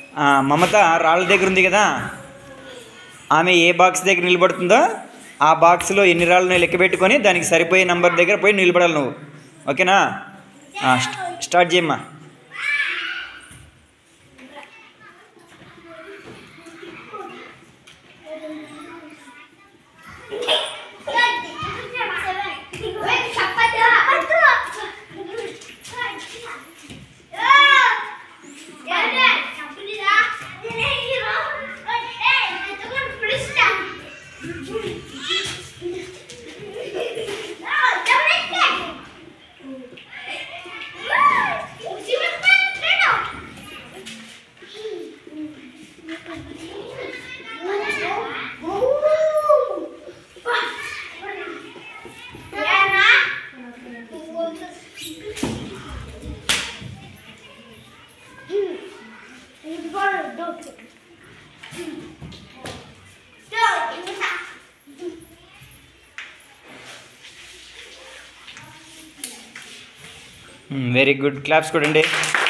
ఆ, మమత రాళ్ళ దగ్గర ఉంది కదా ఆమె ఏ బాక్స్ దగ్గర నిలబడుతుందో ఆ బాక్స్లో ఎన్ని రాళ్ళు లెక్క పెట్టుకొని దానికి సరిపోయే నంబర్ దగ్గర పోయి నిలబడాలి నువ్వు ఓకేనా ఆ, స్ట- స్టార్ట్ చేయమ్మా వెరీ గుడ్ క్లాప్స్ కొడండి